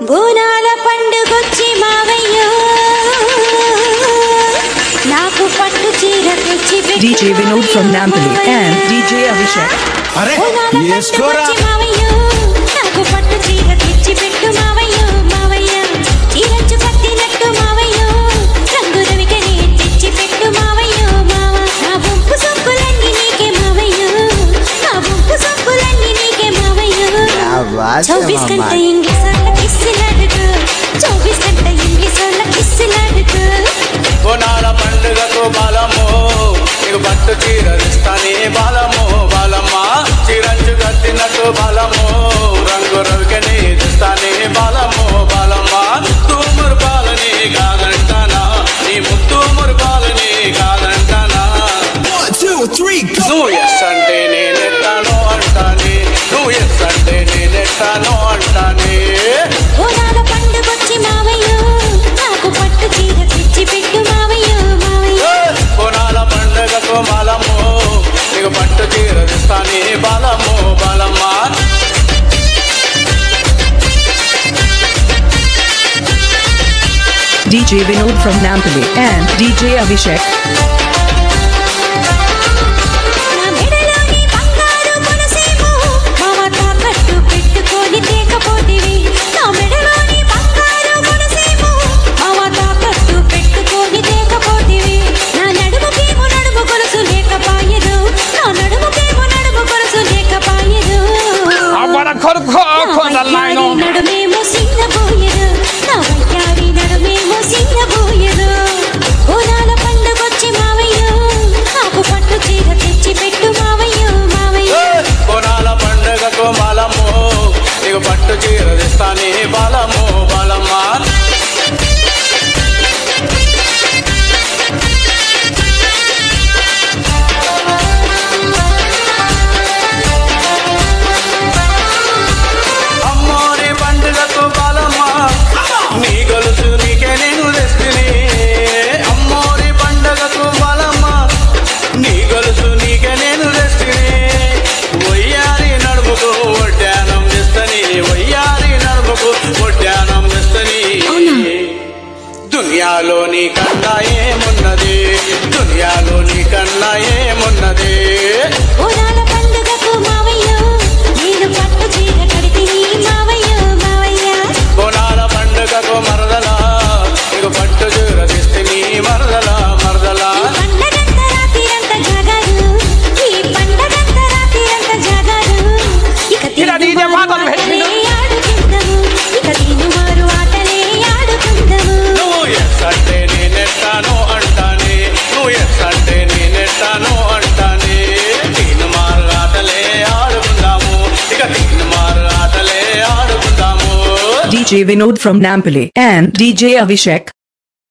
బోనాల పండుగొచ్చి మావయ్యో నాకు పట్టు చీర తెచ్చి పెట్టు DJ Vinod from Nampally and DJ Abhishek. అరే బోనాల వేసుకోరా పండుగొచ్చి మావయ్యో నాకు పట్టు చీర తెచ్చి పెట్టు మావయ్యో మావయ్య చీరంచు కట్టినట్టు మావయ్యో రంగు రవికనే తెచ్చి పెట్టు మావయ్యో మావ నా బొంపు సొప్పులన్నీ నీకే మావయ్యో నా బొంపు సొప్పులన్నీ నీకే మావయ్యో चौबीस घंटे इंग्लिश वाला किस्से लड़को चौबीस घंटे इंग्लिश वाला किस्से लड़को బోనాల పండుగకు బలము నీకు పట్టు చీర ఇస్తానే బలము బలమ్మ చీరంచు కట్టినట్టు బలము రంగు రవికని ఇస్తానే బలము బలమ్మ ముత్తు మురుపాలని కాదంటానా నీ ముత్తు మురుపాలని కాదంటానా One, two, three, go! నువ్వు ఎస్ అంటే నేనెట్టాను అంటానే నువ్వు ఎస్ అంటే నేనెట్టాను అంటానే ఓనాల పండుగొచ్చి మావయ్యో నాకు పట్టు చీర తెచ్చి పెట్టు మావయ్యో మావయ్య బోనాల పండుగకు బలము నీకు పట్టు చీర ఇస్తానే బలము బలమ్మా DJ Vinod from Nampally and DJ Abhishek. నా మెడలోని బంగారు కొనసేమో మావ తాకట్టు పెట్టుకొని తేకపోతివి నా మెడలోని బంగారు కొనసేమో మావ తాకట్టు పెట్టుకొని తేకపోతివి నా నడుముకేమో నడుము గొలుసు లేకపాయదు నా నడుముకేమో నడుము గొలుసు లేకపాయదు అవ్వడ కొడుకు కొండలైను నడుమేమో సిన్నబోయదు నా వయ్యారి నడుమేమో సిన్నబోయదు ఓనాల పండుగొచ్చి మావయ్యో నాకు పట్టు చీర తెచ్చి పెట్టు మావయ్యో మావయ్య బోనాల పండుగకు బలము నీకు పట్టు చీర ఇస్తానే బలము బలమ్మా అమ్మోరి పండుగకు బలమ్మా నీ గొలుసు నీకే నేను తెస్తిని అమ్మోరి పండుగకు బలమ్మా నీ గొలుసు నీకే నేను తెస్తిని వయ్యారి నడుముకు ఒడ్డానం తెస్తని వయ్యారి నడుముకు ఒడ్డానం తెస్తని దునియాలో నీ కన్నా ఏమున్నది దునియాలో నీ కన్నా ఏమున్నది ఓనాల పండుగకు మావయ్యో నేను పట్టు చీర కడితిని మావయ్యో మావయ్య బోనాల పండుగకు మరదలా నీకు పట్టు చీర తెస్తిని మరదలా మరదలా ఈ పండగంత రాత్రిరంత జాగారు ఈ పండగంత రాత్రిరంత జాగారు ఇక ఇలా DJ పాటలు పెట్టి ఆటలే ఆడుకుందాము ఇక తినుమారు ఆటలే ఆడుకుందాము నువ్వు ఎస్ అంటే నేనెట్టాను అంటానే నువ్వు ఎస్ అంటే నేనెట్టాను అంటానే తీను మారు ఆటలే ఆడుకుందాము ఇక తీను మారు ఆటలే ఆడుకుందాము DJ Vinod from Nampally and DJ Abhishek.